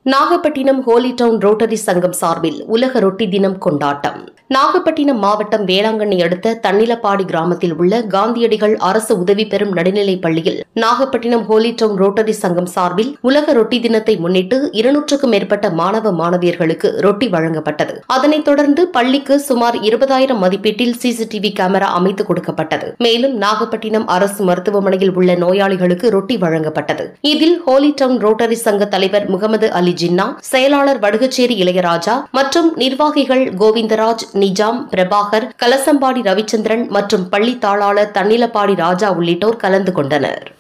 Nagapattinam Holi down rotary சங்கம் சார்பில் உலக ரொட்டி தினம் கொண்டாட்டம் நாகப்பட்டினம் மாவட்டம் வேளாங்கண்ணி அடுத்த தன்னிலப்பாடி கிராமத்தில் உள்ள காந்தியடிகள் அரசு உதவி பெறும் நடுநிலைப் பள்ளியில் நாகப்பட்டினம் ஹோலி டவுன் ரோட்டரி சங்கம் சார்பில் உலக ரொட்டி தினத்தை முன்னிட்டு இருநூற்றுக்கும் மேற்பட்ட மாணவ மாணவியர்களுக்கு ரொட்டி வழங்கப்பட்டது அதனைத் தொடர்ந்து பள்ளிக்கு சுமார் இருபதாயிரம் மதிப்பீட்டில் சிசிடிவி கேமரா அமைத்து கொடுக்கப்பட்டது மேலும் நாகப்பட்டினம் அரசு மருத்துவமனையில் உள்ள நோயாளிகளுக்கு ரொட்டி வழங்கப்பட்டது இதில் ஹோலி டவுன் ரோட்டரி சங்க தலைவர் முகமது அலி ஜின்னா செயலாளர் வடுகச்சேரி இளையராஜா மற்றும் நிர்வாகிகள் கோவிந்தராஜ் நிஜாம் பிரபாகர் கலசம்பாடி ரவிச்சந்திரன் மற்றும் பள்ளி தாளாளர் தன்னிலப்பாடி ராஜா உள்ளிட்டோர் கலந்து கொண்டனர்